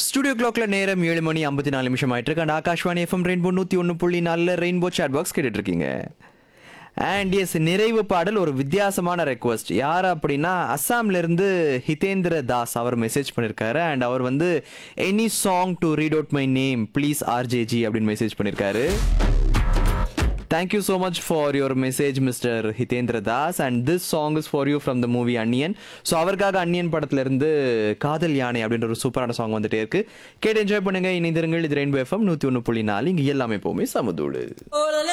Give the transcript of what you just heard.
studio கிளாக்ல நேரம் ஏழு மணி ஐம்பத்தி நாலு நிமிஷம் ஆயிட்டு இருக்கு அண்ட் ஆகாஷ்வாணி எஃப்எம் ரெயின்போ நூத்தி ஒன்று புள்ளி நாலுல ரெயின்போ சாட் பாக்ஸ் கேட்டுட்டு இருக்கீங்க அண்ட் எஸ் நிறைவு பாடல் ஒரு வித்தியாசமான ரெக்வஸ்ட் யார் அப்படின்னா அஸ்ஸாம்ல இருந்து ஹிதேந்திர தாஸ் அவர் மெசேஜ் பண்ணியிருக்காரு அண்ட் அவர் வந்து any song to read out my name please RJG அப்படின்னு மெசேஜ் பண்ணியிருக்காரு thank you so much for your message mister Hitendra Das and this song is for you from the movie Anniyan so அவருக்காக அன்னியன் படத்துல இருந்து காதல் யானை அப்படின்ற ஒரு சூப்பரான சாங் வந்துட்டே இருக்கு கேட்டு என்ஜாய் பண்ணுங்க இணைந்திருங்கள் இது ரெயின்போ எஃப்எம் நூற்றி ஒன்று புள்ளி நாலு இங்கே எல்லாமே எப்போவுமே சமதூடு